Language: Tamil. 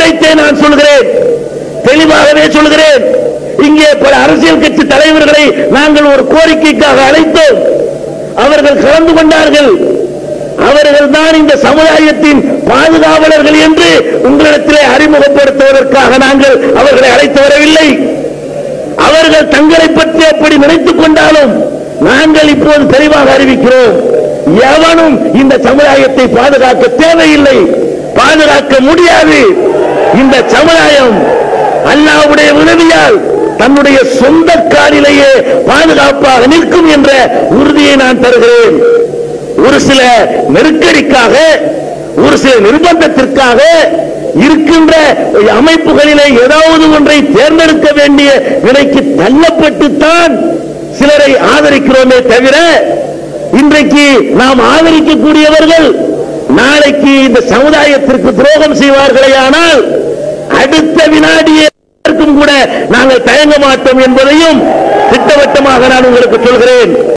ஒன்றைத்தே நான் சொல்கிறேன் தெளிவாகவே சொல்கிறேன் இங்கே பல அரசியல் கட்சி தலைவர்களை நாங்கள் ஒரு கோரிக்கைக்காக அழைத்தோம் அவர்கள் கலந்து கொண்டார்கள் அவர்கள் தான் இந்த சமுதாயத்தின் பாதுகாவலர்கள் என்று உங்களிடத்திலே அறிமுகப்படுத்துவதற்காக நாங்கள் அவர்களை அழைத்து வரவில்லை அவர்கள் தங்களை பற்றி அப்படி நினைத்துக் கொண்டாலும் நாங்கள் இப்போது தெளிவாக அறிவிக்கிறோம் எவனும் இந்த சமுதாயத்தை பாதுகாக்க தேவையில்லை பாதுகாக்க முடியாது இந்த சமுதாயம் அல்லாவுடைய உதவியால் தன்னுடைய சொந்த காலிலேயே பாதுகாப்பாக நிற்கும் என்ற உறுதியை நான் தருகிறேன் ஒரு சில நெருக்கடிக்காக ஒரு சில நிர்பந்தத்திற்காக இருக்கின்ற அமைப்புகளிலே ஏதாவது ஒன்றை தேர்ந்தெடுக்க வேண்டிய நிலைக்கு தள்ளப்பட்டுத்தான் சிலரை ஆதரிக்கிறோமே தவிர இன்றைக்கு நாம் ஆதரிக்கக்கூடியவர்கள் நாளைக்கு இந்த சமுதாயத்திற்கு துரோகம் செய்வார்களே ஆனால் அடுத்த வினாடியே கூட நாங்கள் தயங்க மாட்டோம் என்பதையும் திட்டவட்டமாக நான் உங்களுக்கு சொல்கிறேன்